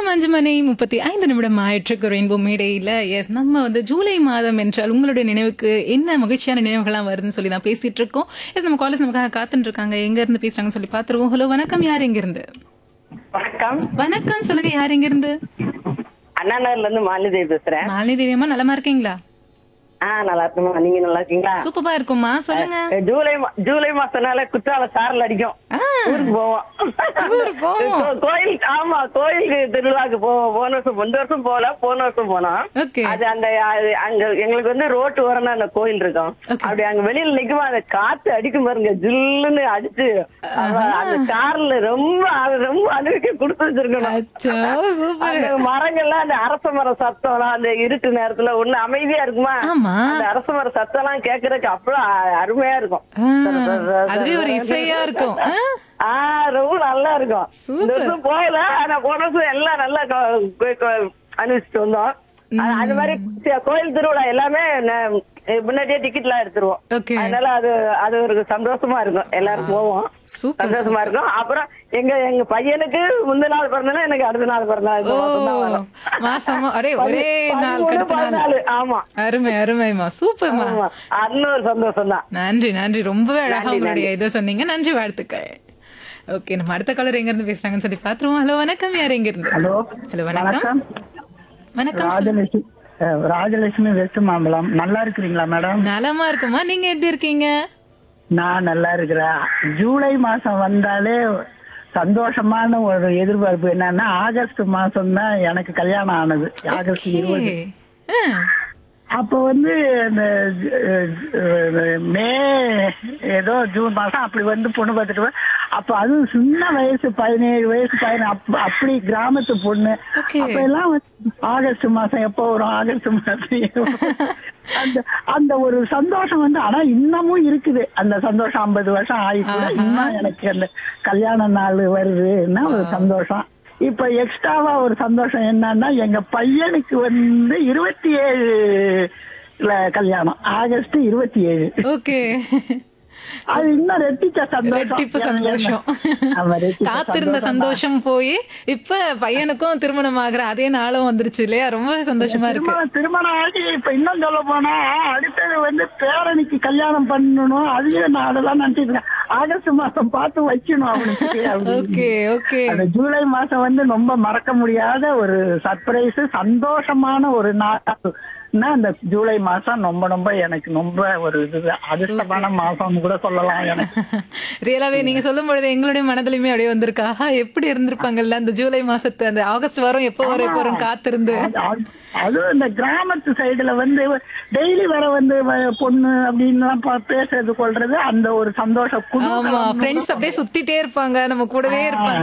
அஞ்சு மணி முப்பத்தி ஐந்து நிமிடம் ஆயிற்றுக்கு ரெயின்போ மேடையில எஸ் நம்ம வந்து ஜூலை மாதம் என்றால் உங்களுடைய நினைவுக்கு என்ன மகிழ்ச்சியான நினைவுகள்லாம் வருதுன்னு சொல்லி தான் பேசிட்டு இருக்கோம் எஸ் நம்ம காலேஜ் நமக்காக காத்துட்டு இருக்காங்க எங்க இருந்து பேசுறாங்கன்னு சொல்லி பாத்துருவோம் ஹலோ வணக்கம் யார் எங்க இருந்து வணக்கம் வணக்கம் சொல்லுங்க யார் எங்க இருந்து அண்ணா நகர்ல இருந்து மாலிதேவி பேசுறேன் மாலினி தேவியம்மா நலமா இருக்கீங்களா ஆ நல்லா இருக்குமா நீங்க நல்லா இருக்கீங்களா சூப்பரா இருக்கும்மா சொல்லுங்க அஹ், ஜூலை மா- ஜூலை மாசம்னால குற்றால சாரல் அடிக்கும் ஆ, ஊருக்கு போவோம் ஊருக்கு போவோம். கோ- கோயில் ஆமா கோயிலுக்கு திருவிழாக்கு போவோம் போன வருஷம் இந்த வருஷம் போகல போன வருஷம் போனோம் ஓகே அது அந்த அது அங்க எங்களுக்கு வந்து ரோட்டு ஓரம் அந்த கோயில் இருக்கும் Okay. அப்படி அங்க வெளியில நிக்குமா அந்த காத்து அடிக்கும் பாருங்க ஜில்லுன்னு அடிச்சு அவ- அந்த கார்ல ரொம்ப அது ரொம்ப அனுபவிக்க கொடுத்து வச்சிருக்கணும் அச்சோ சூப்பர் அந்த மரங்கள்லாம் அந்த அரச மர சத்தம்லாம் அந்த இருட்டு நேரத்துல ஒண்ணு அமைதியா இருக்குமா ஆமா அந்த அரச மர சத்தம் எல்லாம் கேக்குறதுக்கு அவ்வளவு அ- அருமையா இருக்கும் ஆ, அதுவே ஒரு இசையா இருக்கும் ஆ, ஆஹ் ரொம்ப நல்லா இருக்கும் Super. இந்த வருஷம் போகல ஆனா போன வருஷம் எல்லாம் நல்லா கொ- கொ- கொ- அனுபவிச்சுட்டு வந்தோம் அது- அது மாதிரி சி- கோயில் திருவிழா எல்லாமே ந- முன்னாடியே டிக்கெட் எல்லாம் எடுத்துருவோம் ஓகே அதனால அது அது ஒரு சந்தோஷமா இருக்கும் எல்லாரும் போவோம் சூப்பர் சந்தோஷமா இருக்கும் அப்புறம் எங்க எங்க பையனுக்கு முந்தின நாள் பிறந்தனா எனக்கு அடுத்த நாள் பிறந்தநாள் ஓ இந்த மாசம் தான் வரும். மாசமா அரே ஒரே நாள் பதிமூணு, கடுத்த நாள் பதினாலு, ஆமா அருமை அருமைமா சூப்பர்மா ஆமா அது ஒரு சந்தோஷம் தான் நன்றி நன்றி ரொம்பவே அழகா நன்றி, உங்களுடைய இதை சொன்னீங்க நன்றி வாழ்த்துக்கள் ஓகே நம்ம அடுத்த காலர் எங்க இருந்து பேசுறாங்கன்னு சொல்லி பாத்துருவோம் ஹலோ வணக்கம் யார் எங்க இருந்து ஹலோ ஹலோ வணக்கம் வணக்கம் சொல்லு. ராஜலட்சுமி அஹ், ராஜலட்சுமி வெஸ்ட் மாம்பலம் நல்லா இருக்கிறீங்களா மேடம் நலமா இருக்குமா நீங்க எப்படி இருக்கீங்க நான் நல்லா இருக்கிறேன் ஜூலை மாசம் வந்தாலே சந்தோஷமான ஒரு எதிர்பார்ப்பு என்னன்னா ஆகஸ்ட் மாசம் தான் எனக்கு கல்யாணம் ஆனது ஆகஸ்ட் இருபது ஏய், ஆ, அப்போ வந்து இந்த அஹ், அஹ், மே ஏதோ ஜூன் மாசம் அப்படி வந்து பொண்ணு பார்த்துட்டு வந்தேன். அப்போ அதுவும் சின்ன வயசு பதினேழு வயசு பதினேழு அப்- அப்படி கிராமத்து பொண்ணு Okay. அப்ப எல்லாம் வந்து ஆகஸ்ட் மாசம் எப்போ வரும் ஆகஸ்ட் மாசம் எப்போ வரும்? அந்த அந்த ஒரு சந்தோஷம் வந்து ஆனா இன்னமும் இருக்குது அந்த சந்தோஷம் ஐம்பது வருஷம் ஆயிட்டு இன்னும் எனக்கு அந்த கல்யாண நாள் வருதுன்னா ஒரு சந்தோஷம் இப்ப எக்ஸ்ட்ராவா ஒரு சந்தோஷம் என்னன்னா எங்க பையனுக்கு வந்து இருபத்தி ஏழுல கல்யாணம் ஆகஸ்ட் இருபத்தி ஏழு ஓகே அது இன்னும் ரெட்டிச்ச சந்தோஷம் ரெட்டிப்பு சந்தோஷம் ஆமா, ரெட்டிச்ச காத்திருந்த சந்தோஷம் போய் இப்ப பையனுக்கும் திருமணம் ஆகுற அதே நாளும் வந்துருச்சு இல்லையா ரொம்ப சந்தோஷமா இருக்கு திருமணம் திருமணம் ஆகி இப்ப இன்னும் சொல்ல போனா அடுத்தது வந்து பேரனுக்கு கல்யாணம் பண்ணணும் அதையும் நான் அதெல்லாம் நினைச்சிட்டு இருக்கேன் ஆகஸ்ட் மாசம் பார்த்து வைக்கணும் அவனுக்கு அப்படின்னு. ஓகே ஓகே அந்த ஜூலை மாசம் வந்து ரொம்ப மறக்க முடியாத ஒரு சர்ப்ரைஸ் சந்தோஷமான ஒரு நாள்னா அந்த ஜூலை மாசம் ரொம்ப ரொம்ப எனக்கு ரொம்ப ஒரு இது அதிர்ஷ்டமான மாசம்னு கூட சொல்லலாம் எனக்கு ரியலாவே நீங்க சொல்லும் பொழுது எங்களுடைய மனதிலுமே அப்படியே வந்திருக்கா ஆஹா, எப்படி இருந்திருப்பாங்கல்ல அந்த ஜூலை மாசத்து அந்த ஆகஸ்ட் வரும் எப்போ வரும் எப்போ வரும் காத்திருந்து அது- அது- அதுவும் இந்த கிராமத்து சைடுல வந்து டெய்லி வர வந்து வ- பொண்ணு அப்படின்னு எல்லாம் பா- பேசுறது கொள்றது அந்த ஒரு சந்தோஷம் குதூகலம் ஆமா ஃப்ரெண்ட்ஸ் அப்படியே சுத்திட்டே இருப்பாங்க நம்ம கூடவே இருப்பாங்க